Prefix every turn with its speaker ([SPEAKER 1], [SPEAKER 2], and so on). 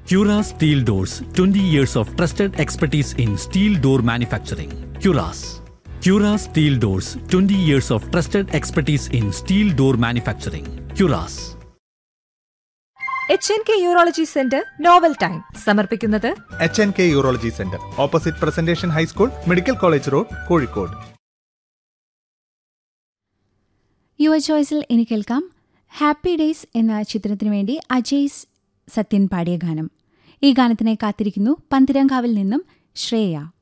[SPEAKER 1] Cura Steel Doors 20 years of trusted expertise in steel door manufacturing. Curas. Cura Steel Doors 20 years of trusted expertise in steel door manufacturing. Curas.
[SPEAKER 2] H N K urology centre നോവൽ time സമർപ്പിക്കുന്നത്
[SPEAKER 3] H N K urology centre opposite presentation high school medical college road Kozhikode
[SPEAKER 4] Yuva ചോയ്സിൽ ഇനി കേൾക്കാം happy days എന്ന ചിത്രത്തിനു വേണ്ടി അജയ് സത്യൻ പാടിയ ഗാനം ഈ ഗാനത്തിനായി കാത്തിരിക്കുന്നു പന്തിരങ്കാവിൽ നിന്നും ശ്രേയ